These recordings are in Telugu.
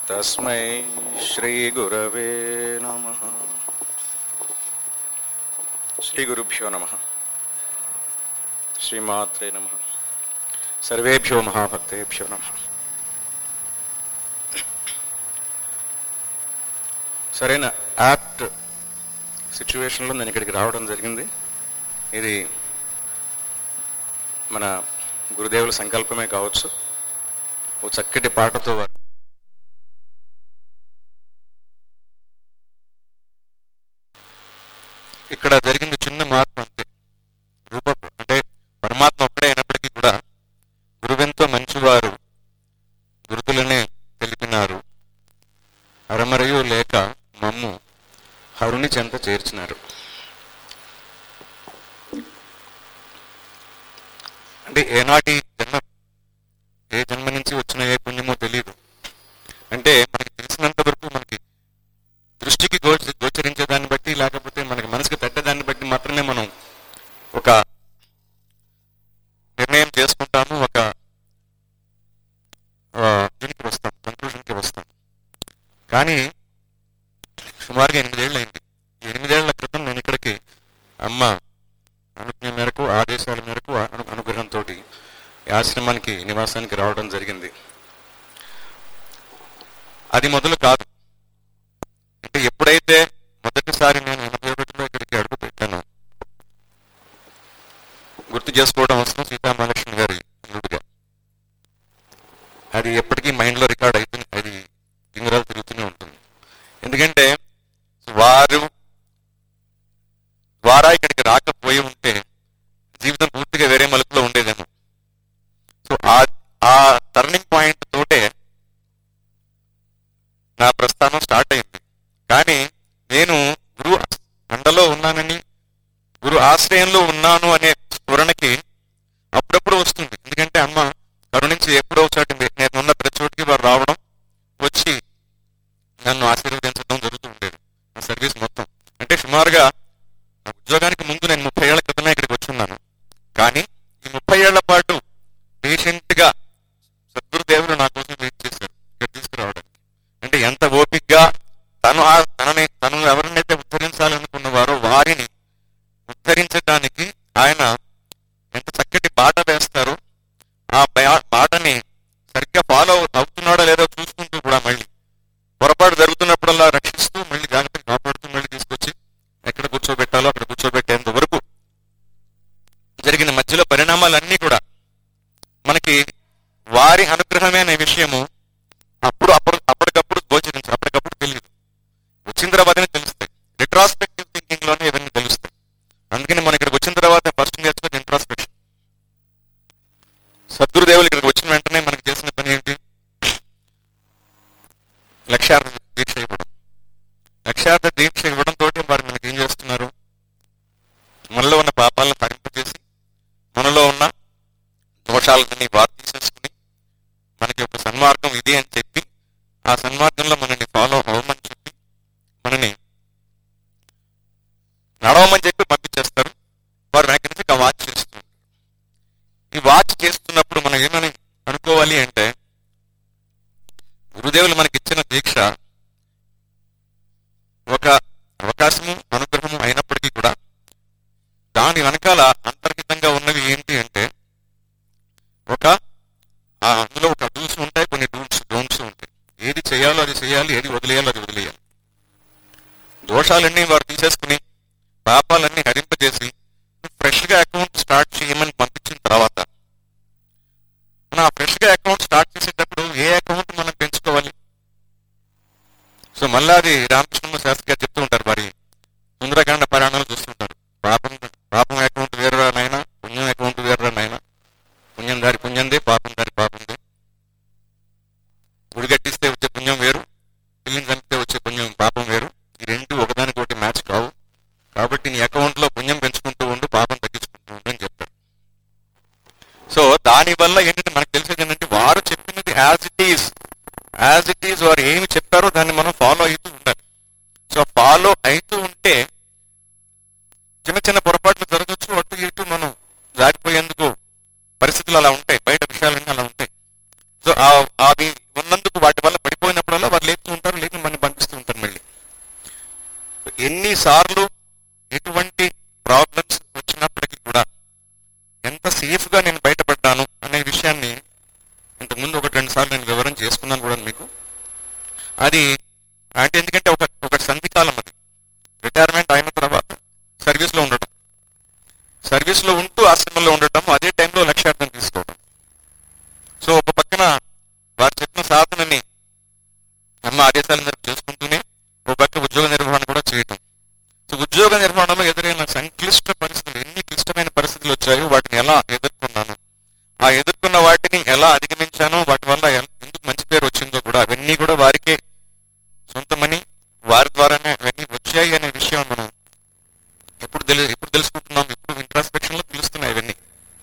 తస్మై శ్రీగురవే నమ శ్రీగురుభ్యో నమ శ్రీమాత్రే నమ సర్వేభ్యో మహాభక్తేభ్యో నమ సరైన యాప్ట్ సిచ్యువేషన్లో నేను ఇక్కడికి రావడం జరిగింది ఇది మన గురుదేవుల సంకల్పమే కావచ్చు ఓ చక్కటి పాటతో వారు ఇక్కడ జరిగింది చిన్న మార్పు అంతే రూపపు అంటే పరమాత్మ ఒక్కడే అయినప్పటికీ కూడా గురువెంతో మంచివారు గురుతులనే తెలిపినారు అరమరయు లేక మమ్ము హరుని చెంత చేర్చినారు అంటే ఏనాటి జన్మ ఏ జన్మ నుంచి వచ్చిన ఏ పుణ్యమో తెలియదు అంటే మనకి తెలిసినంత వరకు మనకి దృష్టికి గోచ గోచరించే దాన్ని బట్టి లేకపోతే మనకి మనసుకి పెట్టేదాన్ని బట్టి మాత్రమే మనం ఒక నిర్ణయం చేసుకుంటాము ఒక ఆ, దీనికి వస్తాం కంక్లూషన్కి వస్తాం కానీ సుమారుగా ఎనిమిదేళ్ళు అయింది ఈ ఎనిమిదేళ్ల క్రితం నేను ఇక్కడికి అమ్మ అనుజ్ఞ మేరకు ఆదేశాల మేరకు అను అనుగ్రహంతో ఈ ఆశ్రమానికి నివాసానికి రావడం జరిగింది అది మొదలు కాదు అంటే ఎప్పుడైతే మొదటిసారి నేను ఎనభై ఒకటిలో ఇక్కడికి అడుగు పెట్టాను గుర్తు చేసుకోవడం అవసరం సీతామహాలక్ష్మి గారి అల్లుడిగా అది ఎప్పటికీ మైండ్లో రికార్డ్ అవుతుంది అది గింగరాలు తిరుగుతూనే ఉంటుంది ఎందుకంటే వారు ద్వారా ఇక్కడికి రాకపోయి ఉంటే జీవితం పూర్తిగా వేరే మలుపులో ఉండేదేమో సో ఆ ఆ టర్నింగ్ పాయింట్ తోటే నా ప్రస్థానం స్టార్ట్ అయింది కానీ నేను గురు అండలో ఉన్నానని గురు ఆశ్రయంలో ఉన్నాను అనే స్ఫురణకి అప్పుడప్పుడు వస్తుంది ఎందుకంటే అమ్మ కరుణించి ఎప్పుడో ఒకసారి నేను ఉన్న ప్రతి చోటికి వారు రావడం వచ్చి నన్ను ఆశీర్వదించడం జరుగుతూ ఉండేది నా సర్వీస్ మొత్తం అంటే సుమారుగా నా ఉద్యోగానికి ముందు నేను ముప్పై ఏళ్ల క్రితమే ఇక్కడికి వచ్చున్నాను కానీ ఈ ముప్పై ఏళ్ల పాటు పేషెంట్ గా సద్గురుదేవులు నా కోసం వెయిట్ చేశారు ఇక్కడ తీసుకురావడానికి అంటే ఎంత ఓపిక్గా తను ఆ తనని తను ఎవరినైతే ఉద్ధరించాలనుకున్నవారో వారిని ఉద్ధరించడానికి ఆయన ఎంత చక్కటి బాట వేస్తారో ఆ బా- బాటని సరిగ్గా ఫాలో అవుతున్నాడో లేదో చూసుకుంటూ కూడా మళ్ళీ పొరపాటు జరుగుతున్నప్పుడల్లా రక్షిస్తూ మళ్ళీ జాగ్రత్తగా కాపాడుతూ మళ్ళీ తీసుకొచ్చి ఎక్కడ కూర్చోబెట్టాలో అక్కడ కూర్చోబెట్టేంత వరకు జరిగిన మధ్యలో పరిణామాలన్నీ కూడా మనకి వారి అనుగ్రహమే అనే విషయము అప్పుడు అప్పుడు అప్పటికప్పుడు గోచరించు అప్పటికప్పుడు తెలియదు వచ్చిన తర్వాతనే తెలుస్తాయి రిట్రాస్పెక్టివ్ థింకింగ్ లోనే ఇవన్నీ తెలుస్తాయి అందుకని మన ఇక్కడికి వచ్చిన తర్వాత ఫస్ట్ నేర్చుకుని ఇంట్రాస్పెక్షన్ సద్గురుదేవులు ఇక్కడికి వచ్చిన వెంటనే మనకి చేసిన పని ఏంటి లక్ష్యార్థ దీక్ష ఇవ్వడం లక్ష్యార్థ దీక్ష ఇవ్వడం తోటి వారు మనకి ఏం చేస్తున్నారు మనలో ఉన్న పాపాలను తరింపజేసి మనలో ఉన్న దోషాలన్నీ వారు తీసేసుకుని మనకి ఒక సన్మార్గం ఇది అని చెప్పి ఆ సన్మార్గంలో మనల్ని ఫాలో అవ్వమని చెప్పి మనని నడవమని చెప్పి పంపించేస్తారు వారు వెనక నుంచి ఒక వాచ్ చేస్తారు ఈ వాచ్ చేస్తున్నప్పుడు మనం ఏమని అనుకోవాలి అంటే గురుదేవులు మనకి ఇచ్చిన దీక్ష ఒక అవకాశము అనుగ్రహము అయినప్పటికీ కూడా దాని వెనకాల అంతర్హితంగా ఉన్నవి ఏంటి అంటే ఒక ఆ అందులో ఒక రూల్స్ ఉంటాయి కొన్ని రూల్స్ డోంట్స్ ఉంటాయి ఏది చేయాలో అది చేయాలి ఏది వదిలేయాలో అది వదిలేయాలి దోషాలన్నీ వారు తీసేసుకుని పాపాలన్నీ హరింపజేసి ఫ్రెష్ గా అకౌంట్ స్టార్ట్ చేయమని పంపించిన తర్వాత మనం ఆ ఫ్రెష్ గా అకౌంట్ స్టార్ట్ చేసేటప్పుడు ఏ అకౌంట్ మనం పెంచుకోవాలి సో మళ్ళా అది రామకృష్ణ శాస్త్రి గారు చెప్తూ ఉంటారు మరి సుందరకాండ పురాణాలు చూస్తుంటారు పాపం పాపం అకౌంట్ వేరురా నాయన పుణ్యం అకౌంట్ వేరురా నాయన పుణ్యం దారి పుణ్యందే పాపం దారి పాపందే గుడి కట్టిస్తే వచ్చే పుణ్యం వేరు పిల్లిని చంపితే వచ్చే పుణ్యం పాపం వేరు ఈ రెండు ఒకదానికొకటి మ్యాచ్ కావు కాబట్టి నీ అకౌంట్ లో పుణ్యం పెంచుకుంటూ ఉండు పాపం తగ్గించుకుంటూ ఉండు అని చెప్తారు సో దాని వల్ల ఏంటంటే మనకు తెలిసేది ఏంటంటే వారు చెప్పినది as it is as it is వారు ఏమి చెప్పారో దాన్ని మనం ఫాలో అవుతూ ఉండాలి సో ఫాలో అవుతూ ఉంటే చిన్న చిన్న పొరపాట్లు జరగచ్చు అటు ఇటు మనం జారిపోయేందుకు పరిస్థితులు అలా ఉంటాయి బయట విషయాలన్నీ అలా ఉంటాయి సో ఆ- అవి ఉన్నందుకు వాటి వల్ల పడిపోయినప్పుడల్లా వారు రాసుకున్నాను కూడా మీకు అది అంటే ఎందుకంటే ఒక ఒక సంధికాలం అది రిటైర్మెంట్ అయిన తర్వాత సర్వీస్లో ఉండటం సర్వీస్లో ఉంటూ ఆశ్రమంలో ఉండటం అదే టైంలో లక్ష్యార్థం తీసుకోవడం సో ఒక పక్కన వారు చెప్పిన సాధనని అమ్మ ఆదేశాల మేరకు చేసుకుంటూనే ఒక పక్క ఉద్యోగ నిర్వహణ కూడా చేయటం సో ఉద్యోగ నిర్వహణలో ఎదురైన సంక్లిష్ట పరిస్థితులు ఎన్ని క్లిష్టమైన పరిస్థితులు వచ్చాయో వాటిని ఎలా ఎదుర్కొన్నాను ఆ ఎదుర్కొన్న వాటిని ఎలా అధిగమించానో వాటి వల్ల ఎన్- ఎందుకు మంచి పేరు వచ్చిందో కూడా అవన్నీ కూడా వారికే సొంతమని వారి ద్వారానే అవన్నీ వచ్చాయి అనే విషయం మనం ఎప్పుడు తెలి ఎప్పుడు తెలుసుకుంటున్నాం ఎప్పుడు ఇంట్రాస్పెక్షన్ లో తెలుస్తున్నాయి ఇవన్నీ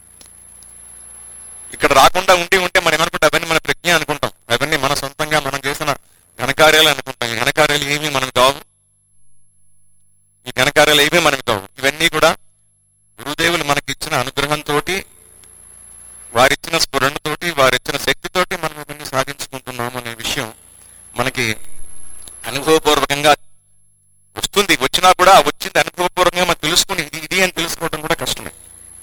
ఇక్కడ రాకుండా ఉండి ఉంటే మనం ఏమనుకుంటాం అవన్నీ మన ప్రజ్ఞ అనుకుంటాం అవన్నీ మన సొంతంగా మనం చేసిన ఘనకార్యాలు అనుకుంటాం ఈ ఘనకార్యాలు ఏమీ మనకు కావు ఈ ఘనకార్యాలు ఏమీ మనకు కావు ఇవన్నీ కూడా గురుదేవులు మనకి ఇచ్చిన అనుగ్రహంతో వారిచ్చిన స్ఫురణతోటి వారిచ్చిన శక్తితోటి మనం ఇవన్నీ సాధించుకుంటున్నాం అనే విషయం మనకి అనుభవపూర్వకంగా వస్తుంది వచ్చినా కూడా వచ్చింది అనుభవపూర్వకంగా మనం తెలుసుకుని ఇది ఇది అని తెలుసుకోవడం కూడా కష్టమే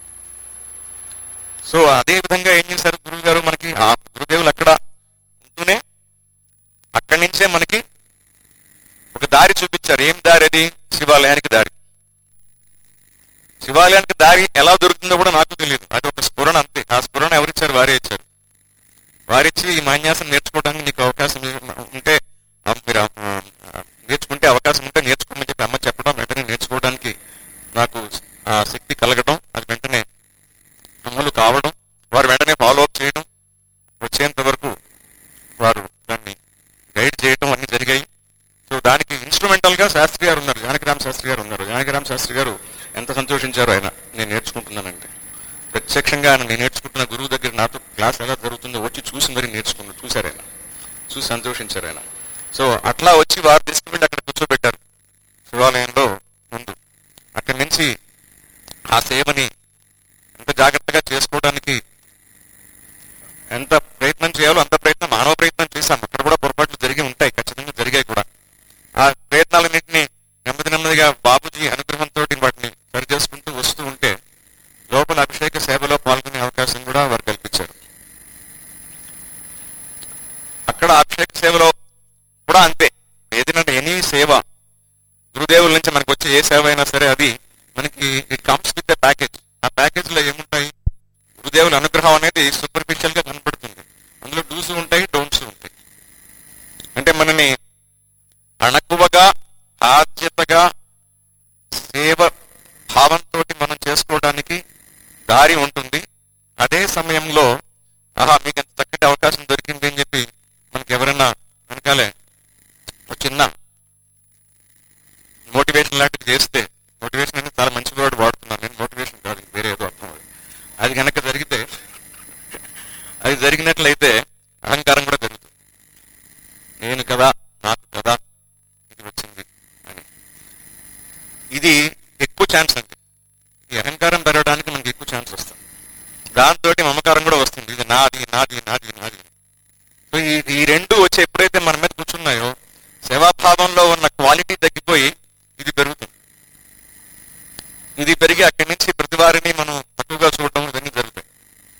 సో అదే విధంగా ఏం చేశారు గురువు గారు మనకి ఆ గురుదేవులు అక్కడ ఉంటూనే అక్కడి నుంచే మనకి ఒక దారి చూపించారు ఏం దారి అది శివాలయానికి దారి శివాలయానికి దారి ఎలా దొరుకుతుందో కూడా నాకు తెలియదు అది ఒక స్ఫురణ అంతే ఆ స్ఫురణ ఎవరిచ్చారు వారే ఇచ్చారు వారిచ్చి ఈ మాన్యాసం నేర్చుకోవడానికి నీకు అవకాశం ఉంటే ఆ, మీరు ఆ, ఆ, నేర్చుకుంటే అవకాశం ఉంటే నేర్చుకోమని చెప్పి అమ్మ చెప్పడం వెంటనే నేర్చుకోవడానికి నాకు ఆ శక్తి కలగడం అది వెంటనే అమలు కావడం వారు వెంటనే ఫాలో అప్ చేయడం వచ్చేంత వరకు వారు దాన్ని గైడ్ చేయడం అన్ని జరిగాయి సో దానికి ఇన్స్ట్రుమెంటల్ గా శాస్త్రి గారు ఉన్నారు జానకిరామ్ శాస్త్రి గారు ఉన్నారు జానకిరామ్ శాస్త్రి గారు ఎంత సంతోషించారు ఆయన నేను నేర్చుకుంటున్నానంటే ప్రత్యక్షంగా ఆయన నేను నేర్చుకుంటున్న గురువు దగ్గర నాతో క్లాస్ ఎలా జరుగుతుందో వచ్చి చూసి మరి నేర్చుకున్నారు చూశారు ఆయన చూసి సంతోషించారు ఆయన సో అట్లా వచ్చి వారు తీసుకువెళ్ళి అక్కడ కూర్చోబెట్టారు శివాలయంలో ముందు అక్కడి నుంచి ఆ సేవని ఎంత జాగ్రత్తగా చేసుకోవడానికి ఎంత ప్రయత్నం చేయాలో అంత ప్రయత్నం మానవ ప్రయత్నం చేశాం అక్కడ కూడా పొరపాట్లు జరిగి ఉంటాయి ఖచ్చితంగా జరిగాయి కూడా ఆ ప్రయత్నాలన్నింటినీ నెమ్మది నెమ్మదిగా బాబుజీ అనుగ్రహంతో వాటిని సరి చేసుకుంటూ వస్తూ ఉంటే లోపల అభిషేక సేవలో పాల్గొనే అవకాశం కూడా వారు కల్పించారు అక్కడ అభిషేక సేవలో కూడా అంతే ఏదైనా ఎనీ సేవ గురుదేవుల నుంచి మనకు వచ్చే ఏ సేవ అయినా సరే అది మనకి ఇట్ కమ్స్ విత్ ప్యాకేజ్ ఆ ప్యాకేజ్ లో ఏముంటాయి గురుదేవుల అనుగ్రహం అనేది సూపర్ఫిషియల్ గా కనపడుతుంది అందులో డూస్ ఉంటాయి డోంట్స్ ఉంటాయి అంటే మనని అణకువగా బాధ్యతగా సేవ భావంతో మనం చేసుకోవడానికి దారి ఉంటుంది అదే సమయంలో ఆహా మీకు ఎంత చక్కటి అవకాశం దొరికింది అని చెప్పి మనకి ఎవరైనా వెనకాలే ఒక చిన్న మోటివేషన్ లాంటిది చేస్తే మోటివేషన్ అనేది చాలా మంచి వర్డ్ వాడుతున్నాను నేను మోటివేషన్ కాదు ఇది వేరే ఏదో అర్థం అది. అది కనుక జరిగితే అది జరిగినట్లయితే అహంకారం కూడా జరుగుతుంది నేను కదా నాకు కదా ఇది వచ్చింది అని ఇది ఎక్కువ ఛాన్స్ అండి ఈ అహంకారం పెరగడానికి మనకి ఎక్కువ ఛాన్స్ వస్తుంది దాంతో మమకారం కూడా వస్తుంది ఇది నాది నాది నాది నాది సో ఈ ఈ రెండు వచ్చి ఎప్పుడైతే మన మీద కూర్చున్నాయో సేవాభావంలో ఉన్న క్వాలిటీ తగ్గిపోయి ఇది పెరుగుతుంది ఇది పెరిగి అక్కడి నుంచి ప్రతి వారిని మనం తక్కువగా చూడడం ఇవన్నీ జరుగుతాయి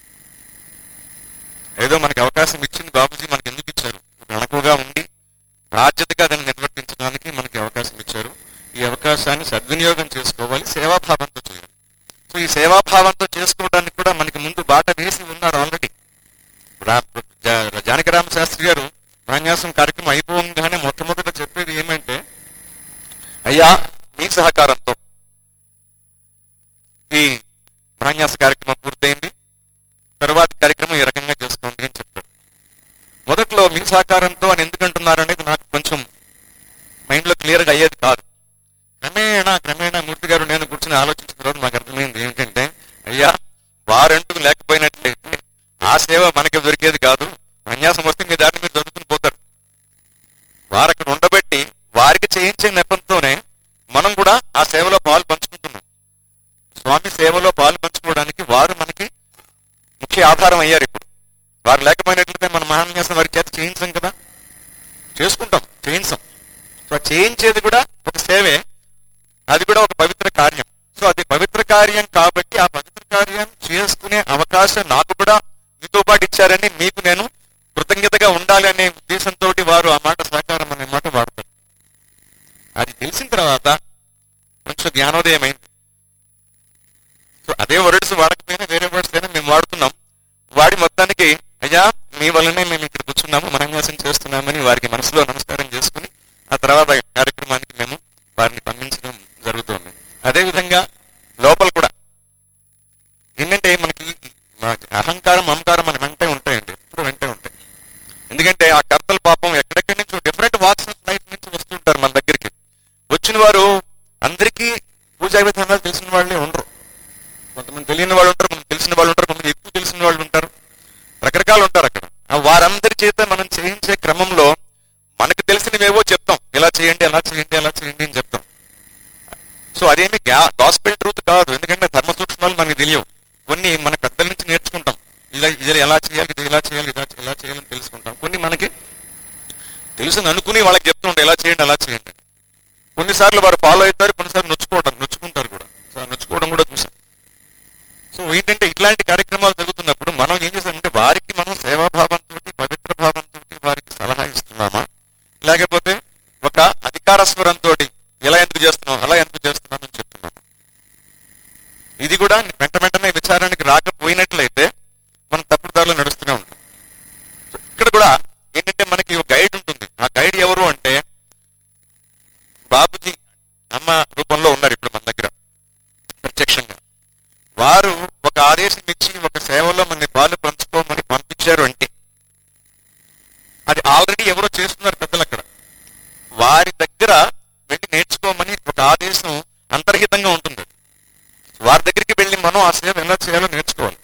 ఏదో మనకి అవకాశం ఇచ్చింది బాబుజీ మనకి ఎందుకు ఇచ్చారు గణకుగా ఉండి బాధ్యతగా దాన్ని నిర్వర్తించడానికి మనకి అవకాశం ఇచ్చారు ఈ అవకాశాన్ని సద్వినియోగం చేసుకోవాలి సేవాభావంతో చేయాలి సో ఈ సేవాభావంతో చేసుకోవడానికి కూడా మనకి ముందు బాట వేసి ఉన్నారు ఆల్రెడీ జానకిరామ శాస్త్రి గారు ఉపన్యాసం కార్యక్రమం అయిపోగానే మొట్టమొదట చెప్పేది ఏమంటే అయ్యా మీ సహకారంతో ఈ ఉపన్యాస కార్యక్రమం పూర్తయింది తర్వాత కార్యక్రమం ఈ రకంగా చేసుకోండి అని చెప్పారు మొదట్లో మీ సహకారంతో అని ఎందుకు అంటున్నారు అనేది నాకు కొంచెం మైండ్ లో క్లియర్ గా అయ్యేది కాదు క్రమేణా క్రమేణా మూర్తి గారు నేను కూర్చొని ఆలోచించిన తర్వాత నాకు అర్థమైంది ఏంటంటే అయ్యా వారంటూ లేకపోయినట్లయితే ఆ సేవ మనకి దొరికేది కాదు సన్యాసం వస్తే మీ దారిని మీరు దొరుకుతుని పోతారు వారు అక్కడ ఉండబెట్టి వారికి చేయించే నెపంతోనే మనం కూడా ఆ సేవలో పాలు పంచుకుంటున్నాం స్వామి సేవలో పాలు పంచుకోవడానికి వారు మనకి ముఖ్య ఆధారం అయ్యారు ఇప్పుడు వారు లేకపోయినట్లయితే మన మహాన్యాసం వారి చేత చేయించాం కదా చేసుకుంటాం చేయించాం సో ఆ చేయించేది కూడా ఒక సేవే అది కూడా ఒక పవిత్ర కార్యం సో అది పవిత్ర కార్యం కాబట్టి ఆ పవిత్ర కార్యం చేసుకునే అవకాశం నాకు కూడా మీతో పాటు ఇచ్చారని మీకు నేను కృతజ్ఞతగా ఉండాలి అనే ఉద్దేశంతో వారు ఆ మాట సహకారం అనే మాట వాడతారు అది తెలిసిన తర్వాత కొంచెం జ్ఞానోదయం అయింది సో అదే వర్డ్స్ వాడకపోయినా వేరే వర్డ్స్ అయినా మేము వాడుతున్నాం వాడి మొత్తానికి అయ్యా మీ వల్లనే మేము ఇక్కడ కూర్చున్నాము మనన్యాసం చేస్తున్నామని వారికి మనసులో నమస్కారం చేసుకుని ఆ తర్వాత కార్యక్రమానికి మేము వారిని పంపించడం జరుగుతుంది అదేవిధంగా లోపల కూడా ఏంటంటే మనకి మా అహంకారం మమకారం మన వెంటే ఉంటాయండి ఎప్పుడు వెంటే ఉంటాయి ఎందుకంటే ఆ కర్తల పాపం ఎక్కడెక్కడి నుంచి డిఫరెంట్ వాక్స్ ఆఫ్ లైఫ్ నుంచి వస్తుంటారు మన దగ్గరికి వచ్చిన వారు అందరికీ పూజా విధానాలు తెలిసిన వాళ్ళే ఉండరు కొంతమంది తెలియని వాళ్ళు ఉంటారు కొంతమంది తెలిసిన వాళ్ళు ఉంటారు కొంతమంది ఎక్కువ తెలిసిన వాళ్ళు ఉంటారు రకరకాలు ఉంటారు అక్కడ ఆ వారందరి చేత మనం చేయించే క్రమంలో మనకు తెలిసినవేవో చెప్తాం ఇలా చేయండి అలా చేయండి అలా చేయండి అని చెప్తాం సో అదేమి గాస్పెల్ ట్రూత్ కాదు ఎందుకంటే ధర్మ సూక్ష్మాలు మనకి తెలియవు కొన్ని మన పెద్దల నుంచి నేర్చుకుంటాం ఇలా ఇది ఎలా చేయాలి ఇది ఇలా చేయాలి ఇలా ఎలా చేయాలని తెలుసుకుంటాం కొన్ని మనకి తెలుసు అనుకుని వాళ్ళకి చెప్తుంటాం ఎలా చేయండి అలా చేయండి కొన్నిసార్లు వారు ఫాలో అవుతారు కొన్నిసార్లు నొచ్చుకోవడం నొచ్చుకుంటారు కూడా సో ఆ నొచ్చుకోవడం కూడా చూసాం సో ఏంటంటే ఇట్లాంటి కార్యక్రమాలు జరుగుతున్నప్పుడు మనం ఏం చేస్తామంటే వారికి మనం సేవాభావంతో పవిత్ర భావంతో వారికి సలహా ఇస్తున్నామా లేకపోతే ఒక అధికార స్వరంతో ఎలా ఎందుకు చేస్తున్నాం అలా ఎందుకు చేస్తున్నాం అని చెప్తున్నాం ఇది కూడా వెంట వెంటనే విచారానికి రాకపోయినట్లయితే మనం తప్పుదారిలో నడుస్తూనే ఉంటాం సో ఇక్కడ కూడా ఏంటంటే మనకి ఒక గైడ్ ఉంటుంది ఆ గైడ్ ఎవరు అంటే బాబుజీ అమ్మ రూపంలో ఉన్నారు ఇప్పుడు మన దగ్గర ప్రత్యక్షంగా వారు ఒక ఆదేశం ఇచ్చి ఒక సేవలో మన పాలు పంచుకోమని పంపించారు అంటే అది ఆల్రెడీ ఎవరో చేస్తున్నారు పెద్దలు అక్కడ వారి దగ్గర వెళ్ళి నేర్చుకోమని ఒక ఆదేశం అంతర్హితంగా ఉంటుంది వారి దగ్గరికి వెళ్ళి మనం ఆ సేవ ఎలా చేయాలో నేర్చుకోవాలి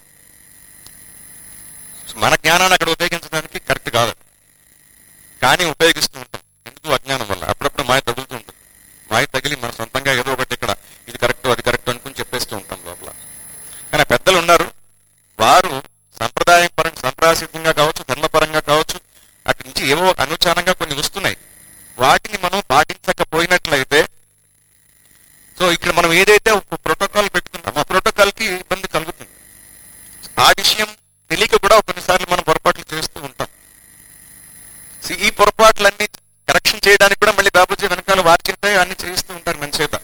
మన జ్ఞానాన్ని అక్కడ ఉపయోగించడానికి కరెక్ట్ కాదు కానీ ఉపయోగిస్తూ ఉంటాం ఎందుకు అజ్ఞానం వల్ల అప్పుడప్పుడు మాయ తగులుతూ ఉంటుంది మాయ తగిలి మన సొంతంగా ఏదో ఒకటి ఇక్కడ ఇది కరెక్ట్ అది కరెక్ట్ అనుకుని చెప్పేస్తూ ఉంటాం లోపల కానీ ఆ పెద్దలు ఉన్నారు వారు సంప్రదాయం పరంగా సంప్రదాయసిద్ధంగా కావచ్చు ధర్మపరంగా కావచ్చు అక్కడి నుంచి ఏవో అనుచారంగా కొన్ని వస్తున్నాయి వాటిని మనం పాటించకపోయినట్లయితే సో ఇక్కడ మనం ఏదైతే ఒక ప్రోటోకాల్ పెట్టుకున్నామో ఆ ప్రోటోకాల్ కి ఇబ్బంది కలుగుతుంది ఆ విషయం తెలియక కూడా కొన్నిసార్లు మనం పొరపాట్లు చేస్తూ ఉంటాం See, ఈ పొరపాట్లన్నీ కరెక్షన్ చేయడానికి కూడా మళ్ళీ బాబుజీ వెనకాల వారి చింత అన్ని చేయిస్తూ ఉంటారు మన చేత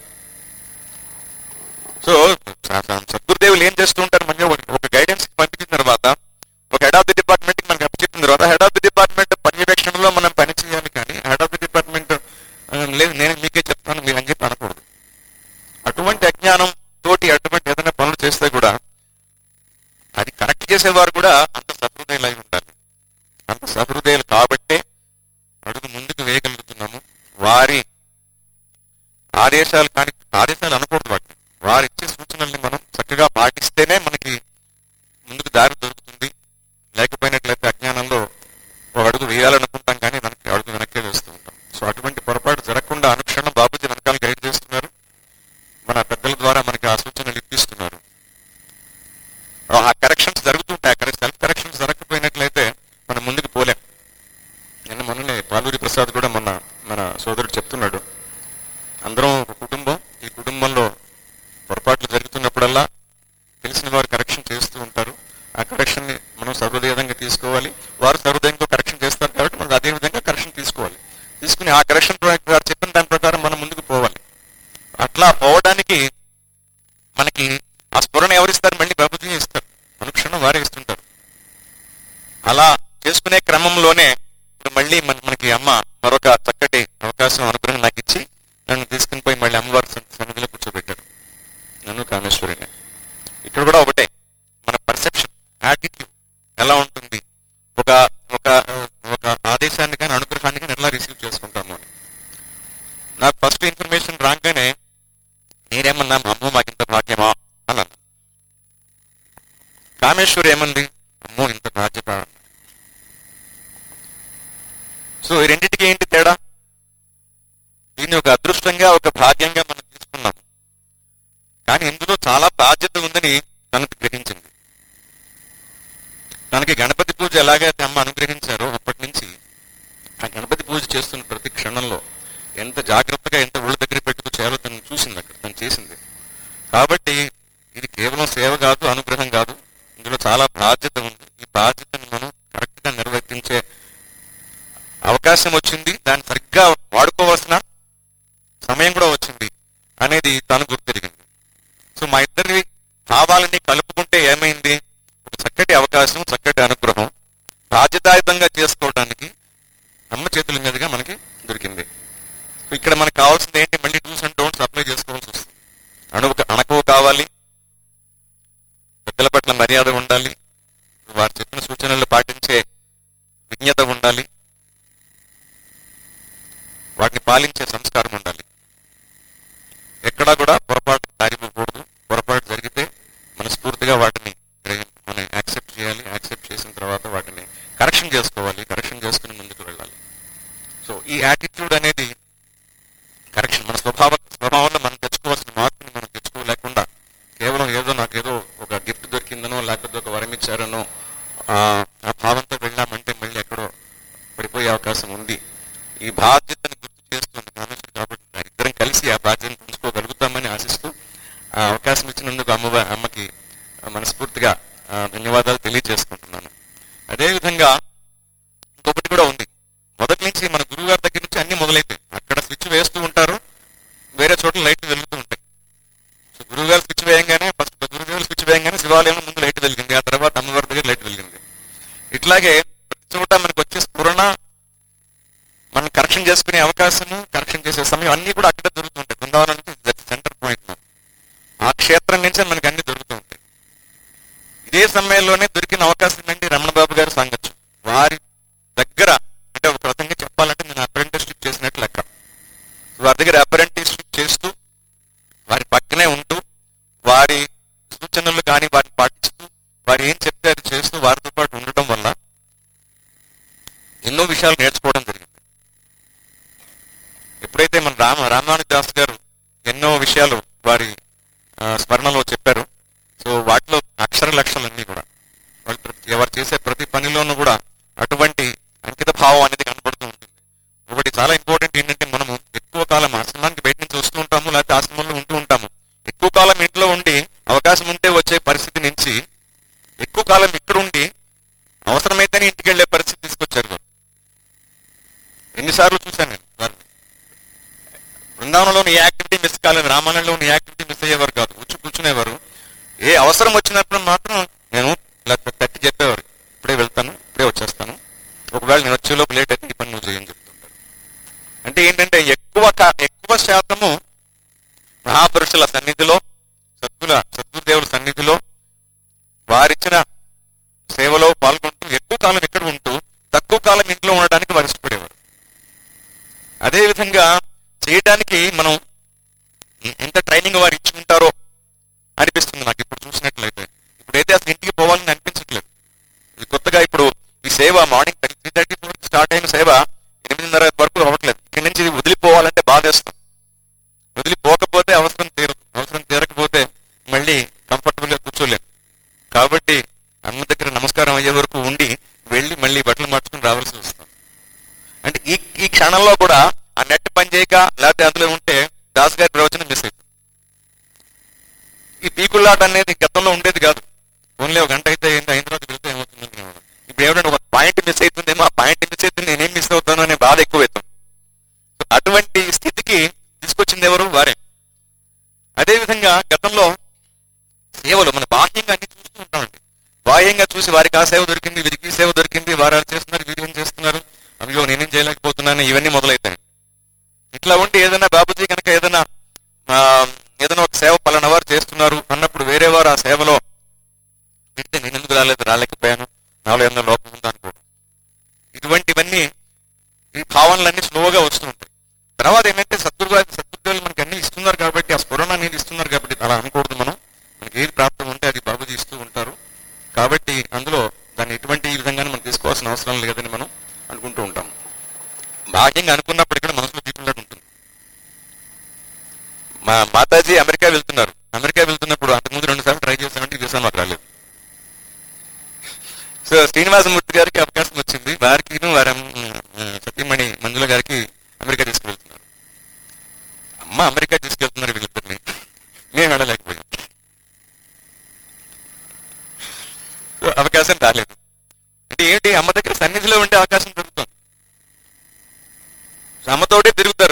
సో స- స- సద్గురుదేవులు ఏం చేస్తూ ఉంటారు మన ఒక గైడెన్స్ పంపించిన తర్వాత ఒక హెడ్ ఆఫ్ ది డిపార్ట్మెంట్ మనకి అప్పచెప్పిన తర్వాత హెడ్ ఆఫ్ ది డిపార్ట్మెంట్ పర్యవేక్షణలో మనం పని చేయాలి కానీ హెడ్ ఆఫ్ ది డిపార్ట్మెంట్ లేదు నేను మీకే చెప్తాను మీరు అని చెప్పి అనకూడదు అటువంటి అజ్ఞానం తోటి అటువంటి ఏదైనా పనులు చేస్తే కూడా అది కరెక్ట్ చేసేవారు కూడా అంత సహృదయులు అయి ఉండాలి అంత సహృదయులు కాబట్టే అడుగు ముందుకు వేయగలుగుతున్నాము వారి ఆదేశాలు కానీ ఆదేశాలు అనకూడదు వాటిని వారు ఇచ్చే సూచనల్ని మనం చక్కగా పాటిస్తేనే మనకి ముందుకు దారి దొరుకుతుంది లేకపోయినట్లయితే అజ్ఞానంలో ఒక అడుగు వేయాలనుకుంటాం కానీ వెనక్కి అడుగు వెనక్కే వేస్తూ ఉంటాం సో అటువంటి పొరపాటు జరగకుండా అనుక్షణం బాబుజీ వెనకాల గైడ్ చేస్తున్నారు మన పెద్దల ద్వారా మనకి ఆ సూచనలు ఇప్పిస్తున్నారు ఆ కరెక్షన్స్ జరుగుతుంటాయి అక్కడ సెల్ఫ్ కరెక్షన్స్ జరగకపోయినట్లయితే మనం ముందుకు పోలేం నిన్న మొన్ననే పాలూరి ప్రసాద్ కూడా మొన్న మన సోదరుడు చెప్తున్నాడు అందరం ఒక కుటుంబం ఈ కుటుంబంలో పొరపాట్లు జరుగుతున్నప్పుడల్లా తెలిసిన వారు కరెక్షన్ చేస్తూ ఉంటారు ఆ కరెక్షన్ ని మనం సర్వదేవంగా తీసుకోవాలి వారు సర్వదేవంగా కరెక్షన్ చేస్తారు కాబట్టి మనం అదే విధంగా కరెక్షన్ తీసుకోవాలి తీసుకుని ఆ కరెక్షన్ వారు చెప్పిన దాని ప్రకారం మనం ముందుకు పోవాలి అట్లా పోవడానికి మనకి ఆ స్ఫురణ ఎవరిస్తారు మళ్ళీ బాబుజీ ఇస్తారు అనుక్షణం వారే ఇస్తుంటారు అలా చేసుకునే క్రమంలోనే ఇప్పుడు మళ్ళీ మన- మనకి అమ్మ మరొక చక్కటి అవకాశం అనుగ్రహం నాకు ఇచ్చి నన్ను తీసుకుని పోయి మళ్ళీ అమ్మవారి సన్- సన్నిధిలో కూర్చోబెట్టారు నన్ను కామేశ్వరిని ఇక్కడ కూడా ఒకటే మన పర్సెప్షన్ యాటిట్యూడ్ ఎలా ఉంటుంది ఒక ఒక ఒక ఆదేశాన్ని కానీ అనుగ్రహాన్ని కానీ ఎలా రిసీవ్ చేసుకుంటాము అని నాకు ఫస్ట్ ఇన్ఫర్మేషన్ రాగానే నేనేమన్నా మా అమ్మ మాకు ఇంత భాగ్యమా అన్నాను కామేశ్వరి ఏమంది అమ్మో ఇంత బాధ్యత సో ఈ రెండింటికి ఏంటి తేడా దీన్ని ఒక అదృష్టంగా ఒక భాగ్యంగా మనం తీసుకున్నాం కానీ ఇందులో చాలా బాధ్యత ఉందని తనకు గ్రహించింది తనకి గణపతి పూజ ఎలాగైతే అమ్మ అనుగ్రహించారో అప్పటి నుంచి ఆ గణపతి పూజ చేస్తున్న ప్రతి క్షణంలో ఎంత జాగ్రత్తగా ఎంత ఒళ్ళు దగ్గర పెట్టుకు చేయాలో తను చూసింది అక్కడ తను చేసింది కాబట్టి ఇది కేవలం సేవ కాదు అనుగ్రహం కాదు ఇందులో చాలా బాధ్యత ఉంది ఈ బాధ్యతను మనం కరెక్ట్ గా నిర్వర్తించే అవకాశం వచ్చింది దాన్ని సరిగ్గా వాడుకోవాల్సిన సమయం కూడా వచ్చింది అనేది తను గుర్తిరిగింది సో మా ఇద్దరి భావాలని కలుపుకుంటే ఏమైంది ఒక చక్కటి అవకాశం చక్కటి అనుగ్రహం బాధ్యతాయుతంగా చేసుకోవడానికి అమ్మ చేతుల మీదుగా మనకి దొరికింది ఇక్కడ మనకు కావాల్సింది ఏంటి మళ్ళీ డూస్ అండ్ డోంట్స్ అప్లై చేసుకోవాల్సి వస్తుంది అణువు అణకువ కావాలి పెద్దల పట్ల మర్యాద ఉండాలి వారు చెప్పిన సూచనలు పాటించే విజ్ఞత ఉండాలి వాటిని పాలించే సంస్కారం ఉండాలి ఎక్కడా కూడా పొరపాటు దారిపోకూడదు పొరపాటు జరిగితే మనస్ఫూర్తిగా వాటిని మనం యాక్సెప్ట్ చేయాలి యాక్సెప్ట్ చేసిన తర్వాత వాటిని కరెక్షన్ చేసుకోవాలి కరెక్షన్ చేసుకుని ముందుకు వెళ్ళాలి సో ఈ యాటిట్యూడ్ అనేది కరెక్షన్ మన స్వభావ స్వభావంలో మనం తెచ్చుకోవాల్సిన మార్పుని మనం తెచ్చుకోలేకుండా కేవలం ఏదో నాకు ఏదో ఒక గిఫ్ట్ దొరికిందనో లేకపోతే ఒక వరం ఇచ్చారనో ఆ ఆ భావంతో వెళ్ళామంటే మళ్ళీ ఎక్కడో పడిపోయే అవకాశం ఉంది ఈ బాధ్యతను గుర్తు చేస్తుంది మనుషులు కాబట్టి ఇద్దరం కలిసి ఆ బాధ్యతను పంచుకోగలుగుతామని ఆశిస్తూ ఆ అవకాశం ఇచ్చినందుకు అమ్మ అమ్మకి మనస్ఫూర్తిగా ఆ, ధన్యవాదాలు తెలియజేసుకుంటున్నాను అదేవిధంగా ఇంకొకటి కూడా ఉంది మొదటి నుంచి మన గురువు గారి దగ్గర నుంచి అన్ని మొదలైతాయి అక్కడ స్విచ్ వేస్తూ ఉంటారు వేరే చోట్ల లైట్లు వెలుగుతూ ఉంటాయి సో గురువు గారు స్విచ్ వేయంగానే ఫస్ట్ గురువు గారు స్విచ్ వేయంగానే శివాలయంలో ముందు లైట్ వెలిగింది ఆ తర్వాత అమ్మవారి దగ్గర లైట్ వెలిగింది ఇట్లాగే ప్రతి చోట మనకు వచ్చే స్ఫురణ మనం కరెక్షన్ చేసుకునే అవకాశము కరెక్షన్ చేసే సమయం అన్ని కూడా అక్కడే దొరుకుతుంటాయి బృందావనం నుంచి సెంటర్ పాయింట్ ఆ క్షేత్రం నుంచే మనకి అన్ని దొరుకుతూ ఉంటాయి ఇదే సమయంలోనే దొరికిన అవకాశం ఏంటి రమణ బాబు గారు సాంగత్యం వారి దగ్గర అంటే ఒక రకంగా చెప్పాలంటే నేను అప్రెంటిస్షిప్ చేసినట్లు లెక్క వారి దగ్గర అప్రెంటిస్షిప్ చేస్తూ వారి పక్కనే ఉంటూ వారి సూచనలు కానీ వారిని పాటిస్తూ వారు ఏం చెప్తే అది చేస్తూ వారితో పాటు ఉండటం వల్ల ఎన్నో విషయాలు నేర్చుకోవడం జరిగింది ఎప్పుడైతే మన రామ రామానుజ దాస్ గారు ఎన్నో విషయాలు వారి ఆ, స్మరణలో చెప్పారు సో వాటిలో అక్షర లక్షలన్నీ కూడా వాళ్ళు ప్రతి- ఎవరు చేసే ప్రతి పనిలోనూ కూడా అటువంటి అంకిత భావం అనేది కనబడుతూ ఉంటుంది ఒకటి చాలా ఇంపార్టెంట్ ఏంటంటే మనము ఎక్కువ కాలం ఆశ్రమానికి బయట నుంచి వస్తూ ఉంటాము లేకపోతే ఆశ్రమంలో ఉంటూ ఉంటాము ఎక్కువ కాలం ఇంట్లో ఉండి అవకాశం ఉంటే వచ్చే పరిస్థితి నుంచి ఎక్కువ కాలం ఇక్కడ ఉండి అవసరమైతేనే ఇంటికి వెళ్ళే పరిస్థితి తీసుకొచ్చారు వారు ఎన్నిసార్లు చూశాను నేను వారిని బృందావనంలోని ఏ యాక్టివిటీ మిస్ కాలేదు రామాయణంలోని ఏ యాక్టివిటీ మిస్ అయ్యేవారు కాదు వచ్చి కూర్చునేవారు ఏ అవసరం వచ్చినప్పుడు మాత్రం నేను ఇలా తట్టి చెప్పేవారు ఇప్పుడే వెళ్తాను ఇప్పుడే వచ్చేస్తాను ఒకవేళ నేను వచ్చేలోపు లేట్ అయితే ఈ పని నువ్వు చేయని చెప్తుంటారు అంటే ఏంటంటే ఎక్కువ కా- ఎక్కువ శాతము మహాపురుషుల సన్నిధిలో సద్గుల సద్గురుదేవుల సన్నిధిలో వారిచ్చిన సేవలో పాల్గొంటూ ఎక్కువ కాలం ఇక్కడ ఉంటూ తక్కువ కాలం ఇంట్లో ఉండడానికి వారు ఇష్టపడేవారు అదే విధంగా చేయడానికి మనం ఎ- ఎంత ట్రైనింగ్ వారు ఇచ్చి ఉంటారో అనిపిస్తుంది నాకు ఇప్పుడు చూసినట్లయితే ఇప్పుడైతే అసలు ఇంటికి పోవాలని అనిపించట్లేదు ఇది కొత్తగా ఇప్పుడు ఈ సేవ morning three thirty four start అయిన సేవ ఎనిమిదిన్నర వరకు అవ్వట్లేదు ఇక్కడి నుంచి ఇది వదిలిపోవాలంటే బాధేస్తాం వదిలిపోకపోతే అవసరం తీరదు అవసరం తీరకపోతే మళ్ళీ కంఫర్టబుల్ గా కూర్చోలేం కాబట్టి అమ్మ దగ్గర నమస్కారం అయ్యే వరకు ఉండి వెళ్ళి మళ్ళీ బట్టలు మార్చుకుని రావాల్సి వస్తుంది అంటే ఈ ఈ క్షణంలో కూడా ఆ నెట్ పని చేయక లేకపోతే అందులో ఉంటే దాస్ గారి ప్రవచనం మిస్ అవుతుంది ఈ పీకుల్లాట అనేది గతంలో ఉండేది కాదు ఓన్లీ ఒక గంట అయితే ఏంటి అయిన తర్వాత వెళ్తే ఏమవుతుంది అనుకునేవాడు. ఇప్పుడు ఏమిటంటే ఒక పాయింట్ మిస్ అవుతుందేమో ఆ పాయింట్ మిస్ అయితే నేనేం మిస్ అవుతాను అనే బాధ ఎక్కువ అవుతుంది సో అటువంటి స్థితికి తీసుకొచ్చింది ఎవరు వారే అదేవిధంగా గతంలో సేవలు మన బాహ్యంగా అన్ని చూస్తూ ఉంటామండి బాహ్యంగా చూసి వారికి ఆ సేవ దొరికింది వీరికి ఈ సేవ దొరికింది వారు అది చేస్తున్నారు వీరు ఏం చేస్తున్నారు అయ్యో నేనేం చేయలేకపోతున్నాను ఇవన్నీ మొదలవుతాయి ఇట్లా ఉండి ఏదైనా బాబుజీ కనుక ఏదైనా ఆ, ఏదైనా ఒక సేవ పలానా వారు చేస్తున్నారు అన్నప్పుడు వేరే వారు ఆ సేవలో వింటే నేను ఎందుకు రాలేదు రాలేకపోయాను నాలో ఏమన్నా లోపం ఉందా అనుకోవడం ఇటువంటివన్నీ ఈ భావనలన్నీ స్లోగా వస్తూ ఉంటాయి తర్వాత ఏమైతే సద్గురు గారి సద్గురుదేవులు మనకి అన్ని ఇస్తున్నారు కాబట్టి ఆ స్ఫురణ అనేది ఇస్తున్నారు కాబట్టి అలా అనకూడదు మనం మనకి ఏది ప్రాప్తం ఉంటే అది బాబుజీ ఇస్తూ ఉంటారు కాబట్టి అందులో దాన్ని ఎటువంటి ఈ విధంగానే మనం తీసుకోవాల్సిన అవసరం లేదని మనం అనుకుంటూ ఉంటాం భాగ్యంగా అనుకున్నప్పుడు ఇక్కడ మనసులో దీపంలాగా ఉంటుంది మా మాతాజీ అమెరికా వెళ్తున్నారు అమెరికా వెళ్తున్నప్పుడు అంతకుముందు రెండు సార్లు ట్రై చేశామంటే ఈ వీసా మాకు రాలేదు సో శ్రీనివాసమూర్తి గారికి అవకాశం వచ్చింది వారికి వారి అమ్మ- సతీమణి మంజుల గారికి అమెరికా తీసుకువెళ్తున్నారు అమ్మ అమెరికా తీసుకెళ్తున్నారు వీళ్ళిద్దరిని మేము వెళ్ళలేకపోయాం సో అవకాశం రాలేదు అంటే ఏంటి అమ్మ దగ్గర సన్నిధిలో ఉండే అవకాశం దొరుకుతుంది అమ్మతోటే తిరుగుతారు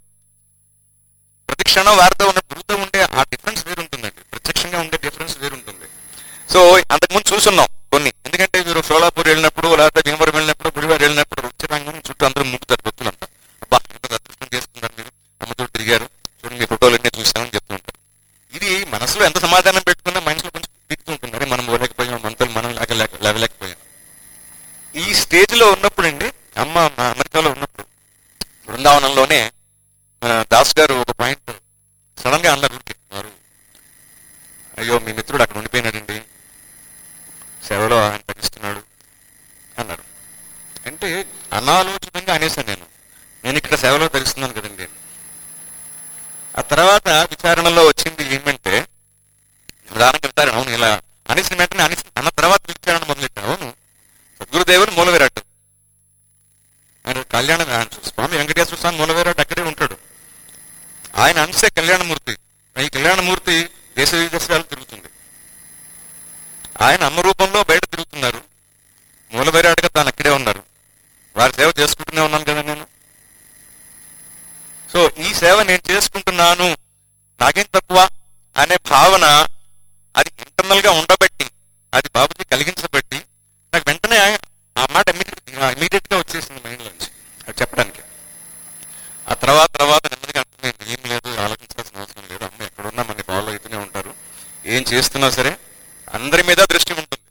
ప్రతి క్షణం వారితో ఉన్న గురుతో ఉండే ఆ డిఫరెన్స్ వేరుంటుందండి ప్రత్యక్షంగా ఉండే డిఫరెన్స్ వేరుంటుంది సో అంతకుముందు చూసున్నాం కొన్ని ఎందుకంటే మీరు సోలాపూర్ వెళ్ళినప్పుడు లేకపోతే భీమవరం వెళ్ళినప్పుడు గుడివారు వెళ్ళినప్పుడు రుచిరంగం చుట్టూ అందరూ ముగ్గుతారు భక్తులంతా అబ్బా ఎంత అదృష్టం చేసుకున్నారు మీరు అమ్మతో తిరిగారు చూడండి మీ ఫోటోలు అన్నీ చూసామని చెప్తూ ఉంటారు ఇది మనసులో ఎంత సమాధానం పెట్టుకున్నా మనసులో కొంచెం పీక్తూ ఉంటుంది అరే మనం పోలేకపోయాం మనతో మనం లేక లేక లేవలేకపోయాం ఈ స్టేజ్ లో ఉన్నప్పుడు అండి అమ్మ మా అమెరికాలో ఉన్నప్పుడు బృందావనంలోనే మన దాస్ గారు ఒక పాయింట్ సడన్ గా అన్నారు ఊరికే వారు అయ్యో మీ మిత్రుడు అక్కడ ఉండిపోయినాడండి సేవలో ఆయన తగ్గిస్తున్నాడు అన్నారు అంటే అనాలోచితంగా అనేసాను నేను నేను ఇక్కడ సేవలో తెలుస్తున్నాను కదండి ఆ తర్వాత విచారణలో వచ్చింది ఏమంటే ప్రధానంగా విచారణ అవును ఇలా అనేసిన వెంటనే అనేసి అన్న తర్వాత విచారణ మొదలెట్టాను అవును సద్గురుదేవుని మూలవిరాట్ ఆయన కళ్యాణ ఆయన స్వామి వెంకటేశ్వర స్వామి మూలవిరాట్ అక్కడే ఉంటాడు ఆయన అంశే కళ్యాణమూర్తి ఈ కళ్యాణమూర్తి దేశ విదేశాలు తిరుగుతుంది ఆయన అమ్మ రూపంలో బయట తిరుగుతున్నారు మూలవిరాట్గా తాను అక్కడే ఉన్నారు వారి సేవ చేసుకుంటూనే ఉన్నాను కదా నేను సో ఈ సేవ నేను చేసుకుంటున్నాను నాకేం తక్కువ అనే భావన అది ఇంటర్నల్ గా ఉండబట్టి అది బాబుజీ కలిగించబట్టి నాకు వెంటనే ఆ మాట ఇమీడియట్ గా వచ్చేసింది మైండ్ నుంచి అది చెప్పడానికి ఆ తర్వాత తర్వాత నెమ్మదిగా అర్థమైంది ఏం లేదు ఆలోచించాల్సిన అవసరం లేదు అమ్మ ఎక్కడున్నా మన ఫాలో అవుతూనే ఉంటారు ఏం చేస్తున్నా సరే అందరి మీద దృష్టి ఉంటుంది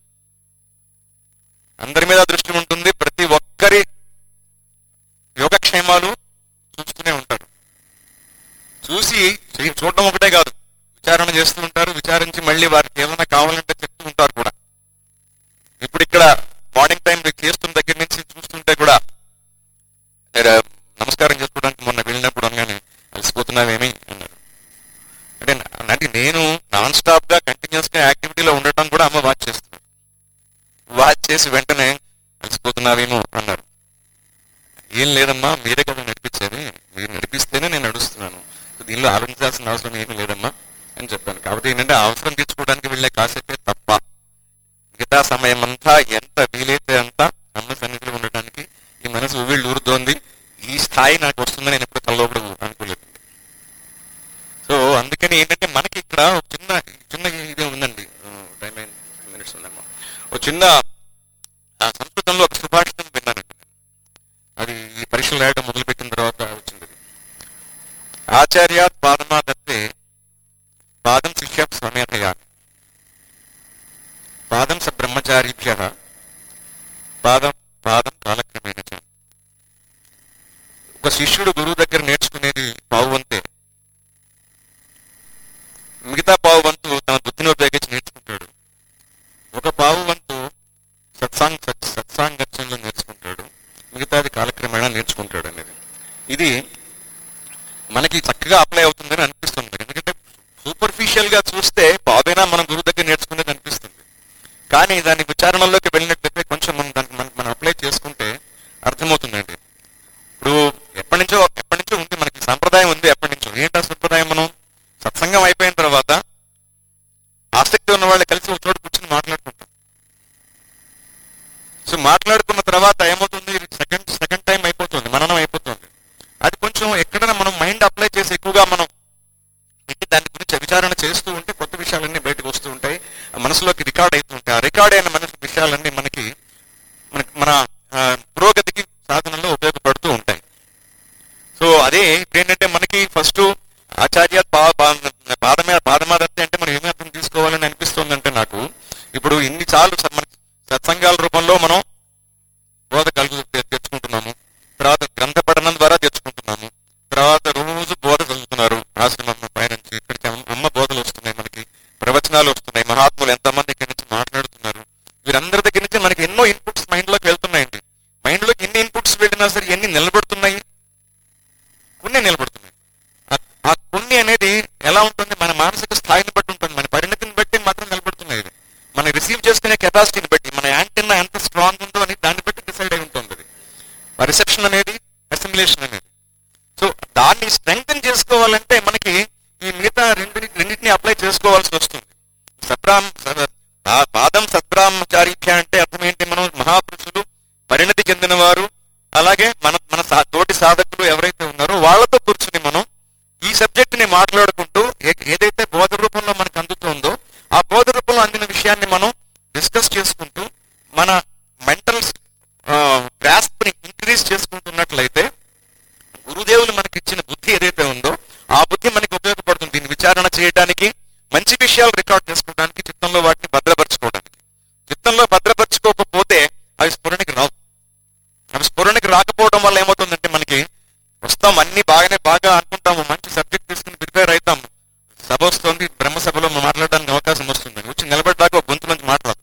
అందరి మీద దృష్టి ఉంటుంది ప్రతి ఒక్కరి యోగక్షేమాలు చూస్తూనే ఉంటారు చూసి చే- చూడడం ఒకటే కాదు విచారణ చేస్తూ ఉంటారు విచారించి మళ్ళీ వారికి ఏమైనా కావాలంటే చెప్తూ ఉంటారు కూడా ఇప్పుడు ఇక్కడ మార్నింగ్ టైం చేస్తున్న దగ్గర నుంచి చూస్తుంటే కూడా మీరు నమస్కారం చేసుకోవడానికి మొన్న వెళ్ళినప్పుడు అనగానే అలసిపోతున్నావేమి అన్నారు అంటే నా- అంటే నేను నాన్ స్టాప్ గా కంటిన్యూస్ గా యాక్టివిటీలో ఉండటం కూడా అమ్మ వాచ్ చేస్తున్నారు వాచ్ చేసి వెంటనే అలసిపోతున్నావేమో అన్నారు ఏం లేదమ్మా మీరే కదా నడిపించేది మీరు నడిపిస్తేనే నేను నడుస్తున్నాను సో దీనిలో ఆలోచించాల్సిన అవసరం ఏమీ లేదమ్మా అని చెప్పాను కాబట్టి ఏంటంటే ఆ అవసరం తీర్చుకోవడానికి వెళ్ళే కాసేపే తప్ప మిగతా సమయం అంతా ఎంత వీలైతే అంత అమ్మ సన్నిధిలో ఉండటానికి ఈ మనసు ఉవ్విళ్ళు ఊరుతోంది ఈ స్థాయి నాకు వస్తుందని నేను ఎప్పుడు తల్లప్పుడు అనుకోలేదు సో అందుకని ఏంటంటే మనకి ఇక్కడ ఒక చిన్న చిన్న ఇది ఉందండి టైం మినిట్స్ ఉందమ్మా ఒక చిన్న ఆ, సంస్కృతంలో ఒక సుభాషితం విన్నానండి నేను. అది ఈ పరీక్షలు రాయడం మొదలుపెట్టిన తర్వాత వచ్చింది అది. ఆచార్యాత్ పాదమా దత్తే పాదం శిష్య సమేతయా పాదం స బ్రహ్మచారిభ్య పాదం పాదం కాలక్రమేణ చ. ఒక శిష్యుడు గురువు దగ్గర నేర్చుకునేది పావు వంతే మిగతా పావు వంతు తన బుద్ధిని ఉపయోగించి నేర్చుకుంటాడు ఒక పావు వంతు సత్సాంగ సత్ సత్సాంగత్యంలో నేర్చుకుంటాడు మిగతాది కాలక్రమేణా నేర్చుకుంటాడు అనేది ఇది మనకి చక్కగా అప్లై అవుతుందని అనిపిస్తుంది ఎందుకంటే సూపర్ఫిషియల్ గా చూస్తే బాబైనా మనం గురువు దగ్గర నేర్చుకునేది అనిపిస్తుంది కానీ దాని విచారణలోకి వెళ్ళినట్లయితే కొంచెం మనం దానికి మనం మనం అప్లై చేసుకుంటే అర్థమవుతుందండి ఇప్పుడు ఎప్పటి నుంచో ఎప్పటి నుంచో ఉంది మనకి సంప్రదాయం ఉంది ఎప్పటి నుంచో ఏంటి ఆ సంప్రదాయం మనం సత్సంగం అయిపోయిన తర్వాత ఆసక్తి ఉన్న వాళ్ళు కలిసి ఒక చోట కూర్చొని మాట్లాడుకుంటాం సో మాట్లాడుకున్న తర్వాత ఏమవుతుంది సెకండ్ సెకండ్ టైం అయిపోతుంది మననం అయిపోతుంది అది కొంచెం ఎక్కడైనా మనం మైండ్ అప్లై చేసి ఎక్కువగా మనం పెట్టి దాని గురించి విచారణ చేస్తూ ఉంటే కొత్త విషయాలన్నీ బయటకు వస్తూ ఉంటాయి ఆ మనసులోకి రికార్డ్ అవుతూ ఉంటాయి ఆ రికార్డ్ అయిన మన విషయాలన్నీ మనకి మన మన ఆ, పురోగతికి సాధనలో ఉపయోగపడుతూ ఉంటాయి సో అదే ఏంటంటే మనకి ఫస్ట్ ఆచార్య పా- పా- పాదమే పాదమాదత్తి అంటే మనం ఏమి అర్థం తీసుకోవాలని అనిపిస్తుందంటే నాకు ఇప్పుడు ఇన్ని చాలు స- మనకి సత్సంగాల రూపంలో మనం బోధ కలుగు తె- తెచ్చుకుంటున్నాము తర్వాత గ్రంథ పఠనం ద్వారా తెచ్చుకుంటున్నాము తర్వాత రోజు బోధ చదువుతున్నారు ఆశ్రమం పైనుంచి ఇక్కడికి అమ్మ- అమ్మ బోధలు వస్తున్నాయి మనకి ప్రవచనాలు వస్తున్నాయి మహాత్ములు ఎంతమంది ఇక్కడి నుంచి మాట్లాడుతున్నారు వీరందరి దగ్గర నుంచి మనకి ఎన్నో ఇన్పుట్స్ మైండ్ లోకి వెళ్తున్నాయండి మైండ్ లోకి ఎన్ని ఇన్పుట్స్ వెళ్ళినా సరే ఎన్ని నిలబడుతున్నాయి కొన్ని నిలబడుతున్నాయి ఆ- ఆ కొన్ని అనేది ఎలా ఉంటుంది మన మానసిక స్థాయిని బట్టి ఉంటుంది మన పరిణతిని బట్టి మాత్రం నిలబడుతున్నాయి ఇది మనం రిసీవ్ చేసుకునే కెపాసిటీని బట్టి మన యాంటెన్నా ఎంత స్ట్రాంగ్ ఉందో అని దాన్ని బట్టి డిసైడ్ అయి ఉంటుంది అది రిసెప్షన్ అనేది అసిమిలేషన్ అనేది సో దాన్ని స్ట్రెంగ్తన్ చేసుకోవాలంటే మనకి ఈ మిగతా రెండు రెండింటిని అప్లై చేసుకోవాల్సి వస్తుంది సత్రామ్ స- ఆ పాదం సత్బ్రాహ్మచారీభ్య అంటే అర్థం ఏంటి మనం మహాపురుషులు పరిణతి చెందిన వారు అలాగే మన మన సా- తోటి సాధకులు ఎవరైతే మనకి ఇచ్చిన బుద్ధి ఏదైతే ఉందో ఆ బుద్ధి మనకి ఉపయోగపడుతుంది దీన్ని విచారణ చేయడానికి మంచి విషయాలు రికార్డ్ చేసుకోవడానికి చిత్తంలో వాటిని భద్రపరచుకోవడానికి చిత్తంలో భద్రపరచుకోకపోతే అవి స్ఫురణకి రావు అవి స్ఫురణకి రాకపోవడం వల్ల ఏమవుతుందంటే మనకి వస్తాం అన్ని బాగానే బాగా అనుకుంటాము మంచి సబ్జెక్ట్ తీసుకుని ప్రిపేర్ అవుతాము సభ వస్తుంది బ్రహ్మసభలో మాట్లాడడానికి అవకాశం వస్తుంది వచ్చి నిలబడ్డాక ఒక గొంతు నుంచి మాట్లాడు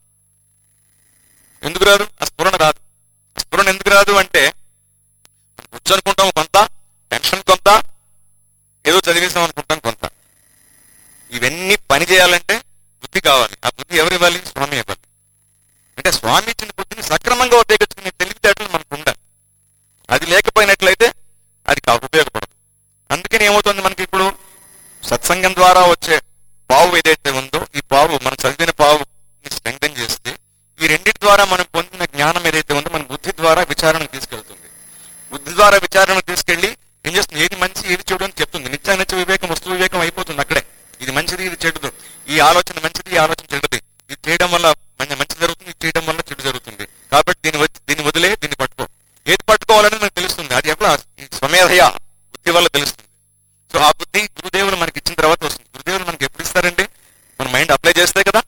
ఎందుకు రాదు ఆ స్ఫురణ రాదు ఆ స్ఫురణ ఎందుకు రాదు అంటే కూర్చొనుకుంటాం కొంత టెన్షన్ కొంత ఏదో చదివేసాం అనుకుంటాం కొంత ఇవన్నీ పని చేయాలంటే బుద్ధి కావాలి ఆ బుద్ధి ఎవరు ఇవ్వాలి స్వామి ఇవ్వాలి అంటే స్వామి ఇచ్చిన బుద్ధిని సక్రమంగా ఉపయోగించుకునే తెలివితేటలు మనకు ఉండాలి అది లేకపోయినట్లయితే అది కా- ఉపయోగపడదు అందుకని ఏమవుతుంది మనకి ఇప్పుడు సత్సంగం ద్వారా వచ్చే పావు ఏదైతే ఉందో ఈ పావు మనం చదివిన పావు స్ట్రెంగ్తన్ చేస్తే ఈ రెండింటి ద్వారా మనం పొందిన జ్ఞానం ఏదైతే ఉందో మన బుద్ధి ద్వారా విచారణకు తీసుకెళ్తుంది బుద్ధి ద్వారా విచారణ తీసుకెళ్లి ఏం చేస్తుంది ఏది మంచి ఏది చెడు అని చెప్తుంది నిత్య నిత్య వివేకం వస్తు వివేకం అయిపోతుంది అక్కడే ఇది మంచిది ఇది చెడుదు ఈ ఆలోచన మంచిది ఈ ఆలోచన చెడుది ఇది చేయడం వల్ల మంచి మంచి జరుగుతుంది ఇది చేయడం వల్ల చెడు జరుగుతుంది కాబట్టి దీన్ని వచ్చి దీన్ని వదిలే దీన్ని పట్టుకో ఏది పట్టుకోవాలని మనకు తెలుస్తుంది అది ఎట్లా ఈ స్వమేధయ బుద్ధి వల్ల తెలుస్తుంది సో ఆ బుద్ధి గురుదేవులు మనకి ఇచ్చిన తర్వాత వస్తుంది గురుదేవులు మనకి ఎప్పుడు ఇస్తారండి మన మైండ్ అప్లై చేస్తే కదా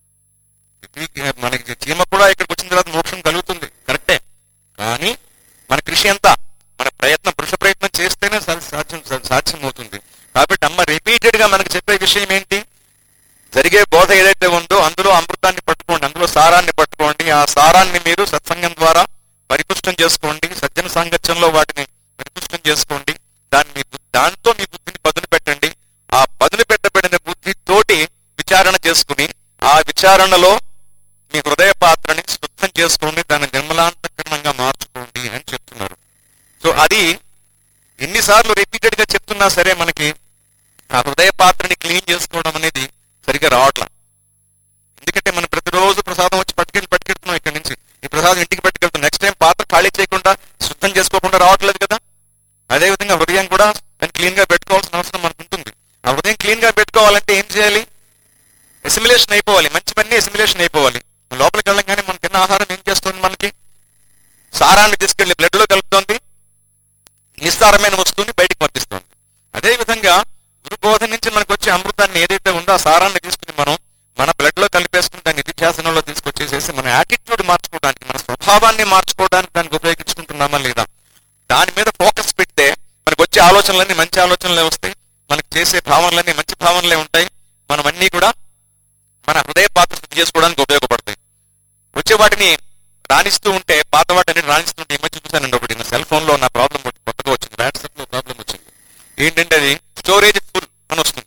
ఈ- మనకి చీమ కూడా ఇక్కడికి వచ్చిన తర్వాత మోక్షం కలుగుతుంది కరెక్టే కానీ మన కృషి ఎంత మన ప్రయత్నం పురుష ప్రయత్నం చేస్తేనే సా- సాధ్యం సా- సాధ్యం అవుతుంది కాబట్టి అమ్మ రిపీటెడ్ గా మనకు చెప్పే విషయం ఏంటి జరిగే బోధ ఏదైతే ఉందో అందులో అమృతాన్ని పట్టుకోండి అందులో సారాన్ని పట్టుకోండి ఆ సారాన్ని మీరు సత్సంగం ద్వారా పరిపుష్టం చేసుకోండి సజ్జన సాంగత్యంలో వాటిని పరిపుష్టం చేసుకోండి దాన్ని మీ బు- దాంతో మీ బుద్ధిని పదును పెట్టండి ఆ పదును పెట్టబడిన బుద్ధితోటి విచారణ చేసుకుని ఆ విచారణలో మీ హృదయ పాత్రని శుద్ధం చేసుకోండి దాన్ని నిర్మలాంతకరణంగా మార్చుకోండి అని చెప్తున్నారు సో అది ఎన్నిసార్లు రిపీటెడ్ గా చెప్తున్నా సరే మనకి ఆ హృదయ పాత్రని క్లీన్ చేసుకోవడం అనేది సరిగ్గా రావట్లా ఎందుకంటే మనం ప్రతిరోజు ప్రసాదం వచ్చి పట్టుకెళ్ళి పట్టుకెళ్తున్నాం ఇక్కడ నుంచి ఈ ప్రసాదం ఇంటికి పట్టుకెళ్తాం నెక్స్ట్ టైం పాత్ర ఖాళీ చేయకుండా శుద్ధం చేసుకోకుండా రావట్లేదు కదా అదే విధంగా హృదయం కూడా దాన్ని క్లీన్ గా పెట్టుకోవాల్సిన అవసరం మనకు ఉంటుంది ఆ హృదయం క్లీన్ గా పెట్టుకోవాలంటే ఏం చేయాలి ఎసిమిలేషన్ అయిపోవాలి మంచివన్నీ ఎసిమిలేషన్ అయిపోవాలి లోపలికి వెళ్ళగానే మనం తిన్న ఆహారం ఏం చేస్తుంది మనకి సారాన్ని తీసుకెళ్లి బ్లడ్ లో కలుపుతోంది నిస్సారమైన వస్తువుని బయటికి పంపిస్తుంది అదే విధంగా గురు బోధ నుంచి మనకు వచ్చే అమృతాన్ని ఏదైతే ఉందో ఆ సారాన్ని తీసుకుని మనం మన బ్లడ్ లో కలిపేసుకుని దాన్ని నిధిధ్యాసనంలో తీసుకొచ్చేసేసి మన యాటిట్యూడ్ మార్చుకోవడానికి మన స్వభావాన్ని మార్చుకోవడానికి దానికి ఉపయోగించుకుంటున్నామా లేదా దాని మీద ఫోకస్ పెడితే మనకు వచ్చే ఆలోచనలన్నీ మంచి ఆలోచనలే వస్తాయి మనకు చేసే భావనలన్నీ మంచి భావనలే ఉంటాయి మనం అన్నీ కూడా మన హృదయ పాత్ర శుద్ధి చేసుకోవడానికి ఉపయోగపడతాయి వచ్చే వాటిని రాణిస్తూ ఉంటే పాత వాటిని రాణిస్తుంటే ఈ మధ్య చూశానండి ఒకటి నా సెల్ ఫోన్ లో నా ప్రాబ్లం కొత్తగా వచ్చింది వాట్సాప్ లో ప్రాబ్లం వచ్చింది ఏంటంటే అది స్టోరేజ్ ఫుల్ అని వస్తుంది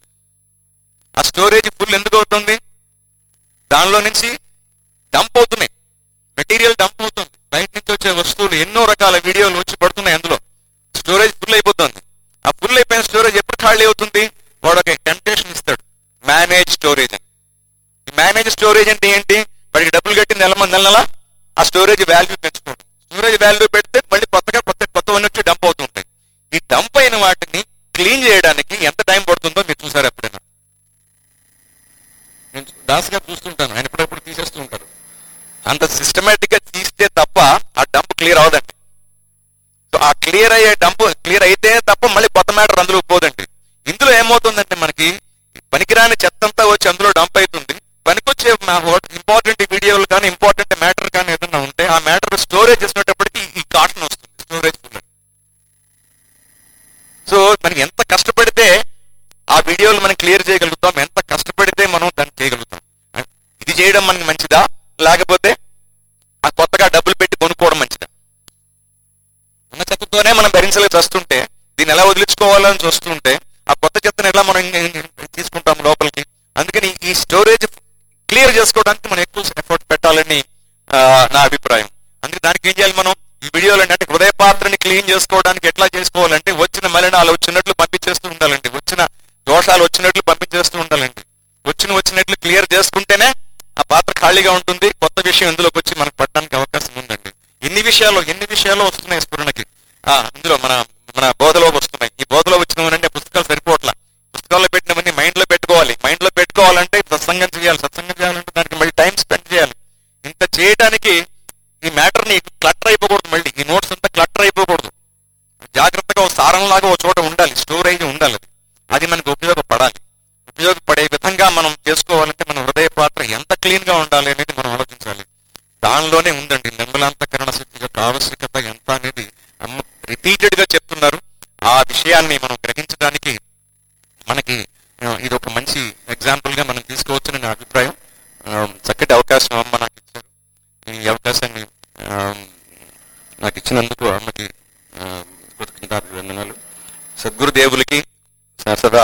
ఆ స్టోరేజ్ ఫుల్ ఎందుకు అవుతుంది దానిలో నుంచి డంప్ అవుతున్నాయి మెటీరియల్ డంప్ అవుతుంది బయట నుంచి వచ్చే వస్తువులు ఎన్నో రకాల వీడియోలు వచ్చి పడుతున్నాయి అందులో స్టోరేజ్ ఫుల్ అయిపోతుంది ఆ ఫుల్ అయిపోయిన స్టోరేజ్ ఎప్పుడు ఖాళీ అవుతుంది వాడు ఒక టెంప్టేషన్ ఇస్తాడు మేనేజ్ స్టోరేజ్ అని ఈ మేనేజ్ స్టోరేజ్ అంటే ఏంటి వాడికి డబ్బులు కట్టి నెల మంది నెల నెల ఆ స్టోరేజ్ వాల్యూ పెంచుకోవడం స్టోరేజ్ వాల్యూ పెడితే మళ్ళీ కొత్తగా కొత్త కొత్తవన్నీ వచ్చి డంప్ అవుతుంటాయి ఈ డంప్ అయిన వాటిని క్లీన్ చేయడానికి ఎంత టైం పడుతుందో మీరు చూసారు ఎప్పుడైనా నేను దాస్ గారు చూస్తుంటాను ఆయన ఎప్పుడెప్పుడు తీసేస్తూ ఉంటారు అంత సిస్టమేటిక్ గా తీస్తే తప్ప ఆ డంప్ క్లియర్ అవదండి సో ఆ క్లియర్ అయ్యే డంప్ క్లియర్ అయితే తప్ప మళ్ళీ కొత్త మ్యాటర్ అందులో పోదండి ఇందులో ఏమవుతుందంటే మనకి పనికిరాని చెత్త అంతా వచ్చి అందులో డంప్ అవుతుంది పనికొచ్చే ఇంపార్టెంట్ వీడియోలు కానీ ఇంపార్టెంట్ మ్యాటర్ కానీ ఏదైనా ఉంటే ఆ మ్యాటర్ స్టోరేజ్ చేసినప్పటికీ ఈ కాటన్ వస్తుంది స్టోరేజ్ ఫుల్ సో మనకి ఎంత కష్టపడితే ఆ వీడియోలు మనం క్లియర్ చేయగలుగుతాం ఎంత కష్టపడితే మనం దాన్ని చేయగలుగుతాం ఇది చేయడం మనకి మంచిదా లేకపోతే ఆ కొత్తగా డబ్బులు పెట్టి కొనుక్కోవడం మంచిదా ఉన్న చెత్తతోనే మనం భరించలేక వస్తుంటే దీన్ని ఎలా వదిలించుకోవాలని చూస్తుంటే ఆ కొత్త చెత్తను ఎలా మనం ఇం- ఇం- తీసుకుంటాం లోపలికి అందుకని ఈ స్టోరేజ్ క్లియర్ చేసుకోవడానికి మనం ఎక్కువ ఎఫర్ట్ పెట్టాలని ఆ, నా అభిప్రాయం అందుకే దానికి ఏం చేయాలి మనం ఈ వీడియోలో అంటే హృదయ పాత్రని క్లీన్ చేసుకోవడానికి ఎట్లా చేసుకోవాలంటే వచ్చిన మలినాలు వచ్చినట్లు పంపించేస్తూ ఉండాలండి వచ్చిన దోషాలు వచ్చినట్లు పంపించేస్తూ ఉండాలండి వచ్చిన వచ్చినట్లు క్లియర్ చేసుకుంటేనే ఆ పాత్ర ఖాళీగా ఉంటుంది కొత్త విషయం ఇందులోకి వచ్చి మనకు పడడానికి అవకాశం ఉందండి ఎన్ని విషయాలు ఎన్ని విషయాలు వస్తున్నాయి స్ఫురణకి ఆ ఇందులో మన మన బోధలో వస్తున్నాయి ఈ బోధలో వచ్చినవనంటే పుస్తకాలు సరిపోవట్లా పుస్తకాల్లో పెట్టినవన్నీ మైండ్ లో పెట్టుకోవాలి మైండ్ లో పెట్టుకోవాలంటే సత్సంగం చేయాలి సత్సంగం చేయాలంటే దానికి మళ్ళీ టైం స్పెండ్ చేయాలి ఇంత చేయడానికి ఈ మ్యాటర్ ని క్లటర్ అయిపోకూడదు మళ్ళీ ఈ నోట్స్ అంతా క్లటర్ అయిపోకూడదు జాగ్రత్తగా ఒక సారంలాగా ఒక చోట ఉండాలి స్టోర్ అయ్యి ఉండాలి అది. అది మనకు ఉపయోగపడాలి ఉపయోగపడే విధంగా మనం చేసుకోవాలంటే మన హృదయ పాత్ర ఎంత క్లీన్ గా ఉండాలి అనేది మనం ఆలోచించాలి దానిలోనే ఉందండి నిర్మలాంతకరణ శక్తి యొక్క ఆవశ్యకత ఎంత అనేది అమ్మ రిపీటెడ్ గా చెప్తున్నారు ఆ విషయాన్ని మనం గ్రహించడానికి మనకి ఆ, ఇది ఒక మంచి ఎగ్జాంపుల్ గా మనం తీసుకోవచ్చని నా అభిప్రాయం ఆ, చక్కటి అవకాశం అమ్మ నాకు ఇచ్చారు ఈ అవకాశాన్ని ఆ, నాకు ఇచ్చినందుకు అమ్మకి ఆ, కృతజ్ఞతాభివందనాలు సద్గురుదేవులకి సదా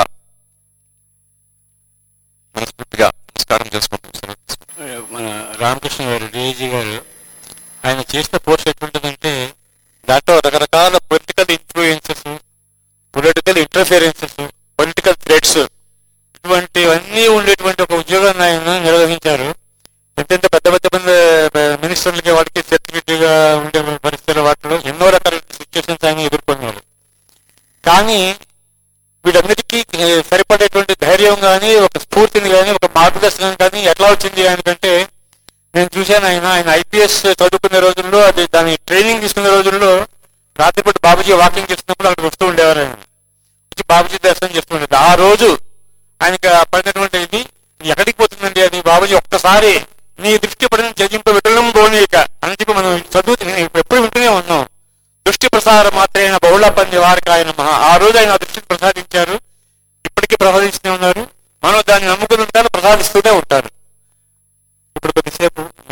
మనస్ఫూర్తిగా నమస్కారం చేసుకుంటాం సెలవు తీసుకుంటాం. మన రామకృష్ణ గారు డిఐజీ గారు ఆయన చేసిన పోస్ట్ ఎట్లుంటుందంటే దాంట్లో రకరకాల political influences political interferences political threads ఇటువంటివన్నీ ఉండేటువంటి ఒక ఉద్యోగాన్ని ఆయన నిర్వహించారు ఎంతెంత పెద్ద పెద్ద మంది మినిస్టర్లకి వాటికి సెక్రటరీగా ఉండే పరిస్థితుల వాటిలో ఎన్నో రకాల సిచ్యువేషన్స్ ఆయన ఎదుర్కొన్నారు కానీ వీటన్నిటికీ ఏ, సరిపడేటువంటి ధైర్యం కానీ ఒక స్ఫూర్తిని కానీ ఒక మార్గదర్శనం కానీ ఎట్లా వచ్చింది ఆయనకంటే నేను చూశాను ఆయన ఆయన ఐపీఎస్ చదువుకునే రోజుల్లో అది దాని ట్రైనింగ్ తీసుకునే రోజుల్లో రాత్రిపూట బాబుజీ వాకింగ్ చేస్తున్నప్పుడు అక్కడికి వస్తూ ఉండేవారు ఆయన వచ్చి బాబుజీ దర్శనం చేస్తూ ఉండేది ఆ రోజు ఆయనకి ఆ పడినటువంటి ఇది ఎక్కడికి పోతుందండి అది బాబుజీ ఒక్కసారి నీ దృష్టి పడిన జగింప విటలం పోనీక అని చెప్పి మనం చదువు నేను ఎప్పుడు వింటూనే ఉన్నాం దృష్టి ప్రసార మాత్రమే బహుళ పంది వారికి ఆయన మహా ఆ రోజు ఆయన ఆ దృష్టిని ప్రసాదించారు ఇప్పటికీ ప్రసాదిస్తూనే ఉన్నారు మనం దాన్ని నమ్ముకుని ఉంటారు ప్రసాదిస్తూనే ఉంటారు